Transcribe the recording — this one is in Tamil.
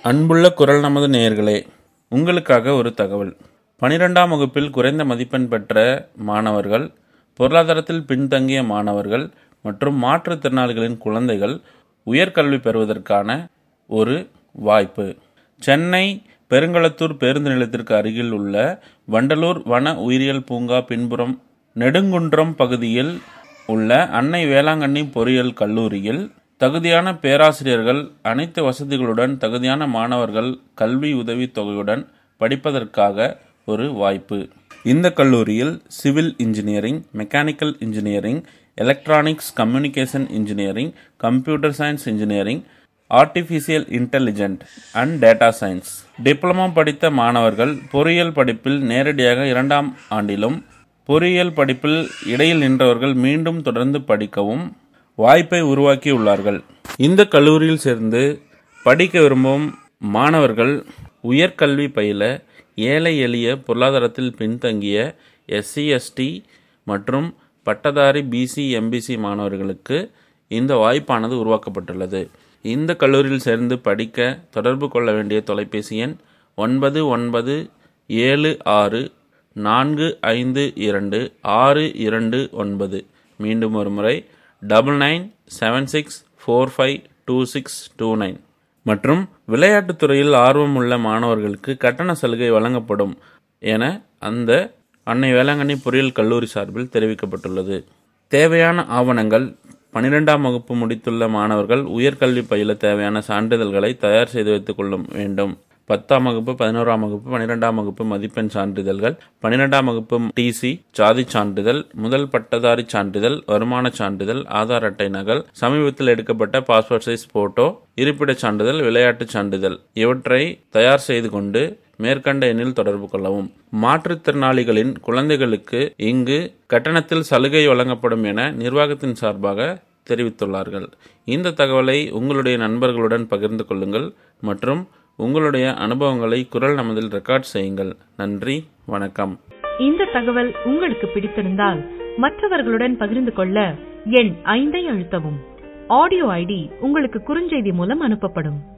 அன்புள்ள குரல் நமது நேயர்களே உங்களுக்காக ஒரு தகவல் பனிரெண்டாம் வகுப்பில் குறைந்த மதிப்பெண் பெற்ற மாணவர்கள் பொருளாதாரத்தில் பின்தங்கிய மாணவர்கள் மற்றும் மாற்றுத்திறனாளிகளின் குழந்தைகள் உயர்கல்வி பெறுவதற்கான ஒரு வாய்ப்பு சென்னை பெருங்களத்தூர் பேருந்து நிலையத்திற்கு அருகில் உள்ள வண்டலூர் வன உயிரியல் பூங்கா பின்புறம் நெடுங்குன்றம் பகுதியில் உள்ள அன்னை வேளாங்கண்ணி பொறியியல் கல்லூரியில் தகுதியான பேராசிரியர்கள் அனைத்து வசதிகளுடன் தகுதியான மாணவர்கள் கல்வி உதவித் தொகையுடன் படிப்பதற்காக ஒரு வாய்ப்பு இந்த கல்லூரியில் civil engineering mechanical engineering electronics communication engineering computer science engineering artificial intelligent and data science diploma படித்த மாணவர்கள் பொறியியல் படிப்பில் நேரடியாக இரண்டாம் ஆண்டிலும் பொறியியல் படிப்பில் இடையில் நின்றவர்கள் மீண்டும் தொடர்ந்து படிக்கவும் வாய்ப்பை உருவாக்கியுள்ளார்கள் இந்த கல்லூரியில் சேர்ந்து படிக்க விரும்பும் மாணவர்கள் உயர்கல்வி பயில ஏழை எளிய பொருளாதாரத்தில் பின்தங்கிய எஸ்சி எஸ்டி மற்றும் பட்டதாரி பிசி எம்பிசி மாணவர்களுக்கு இந்த வாய்ப்பானது உருவாக்கப்பட்டுள்ளது இந்த கல்லூரியில் சேர்ந்து படிக்க தொடர்பு கொள்ள வேண்டிய தொலைபேசி எண் ஒன்பது ஒன்பது ஏழு ஆறு நான்கு ஐந்து இரண்டு ஆறு இரண்டு ஒன்பது மீண்டும் ஒரு முறை double nine seven six four five two six two nine மற்றும் விளையாட்டுத் துறையில் ஆர்வமுள்ள மாணவர்களுக்கு கட்டண சலுகை வழங்கப்படும் என அந்த அன்னை வேளாங்கண்ணி பொறியியல் கல்லூரி சார்பில் தெரிவிக்கப்பட்டுள்ளது தேவையான ஆவணங்கள் பனிரெண்டாம் வகுப்பு முடித்துள்ள மாணவர்கள் உயர்கல்வி பயில தேவையான சான்றிதழ்களை தயார் செய்து வைத்துக் கொள்ள வேண்டும் பத்தாம் வகுப்பு பதினோராம் வகுப்பு பன்னிரெண்டாம் வகுப்பு மதிப்பெண் சான்றிதழ்கள் பன்னிரெண்டாம் வகுப்பு டிசி சாதி சான்றிதழ் முதல் பட்டதாரி சான்றிதழ் வருமான சான்றிதழ் ஆதார் அட்டை நகல் சமீபத்தில் எடுக்கப்பட்ட பாஸ்போர்ட் சைஸ் போட்டோ இருப்பிடச் சான்றிதழ் விளையாட்டுச் சான்றிதழ் இவற்றை தயார் செய்து கொண்டு மேற்கண்ட எண்ணில் தொடர்பு கொள்ளவும் மாற்றுத்திறனாளிகளின் குழந்தைகளுக்கு இங்கு கட்டணத்தில் சலுகை வழங்கப்படும் என நிர்வாகத்தின் சார்பாக தெரிவித்துள்ளார்கள் இந்த தகவலை உங்களுடைய நண்பர்களுடன் பகிர்ந்து கொள்ளுங்கள் மற்றும் உங்களுடைய அனுபவங்களை குரல் நமதில் ரெக்கார்ட் செய்யுங்கள் நன்றி வணக்கம் இந்த தகவல் உங்களுக்கு பிடித்திருந்தால் மற்றவர்களுடன் பகிர்ந்து கொள்ள எண் ஐந்தை அழுத்தவும் ஆடியோ ஐடி உங்களுக்கு குறுஞ்செய்தி மூலம் அனுப்பப்படும்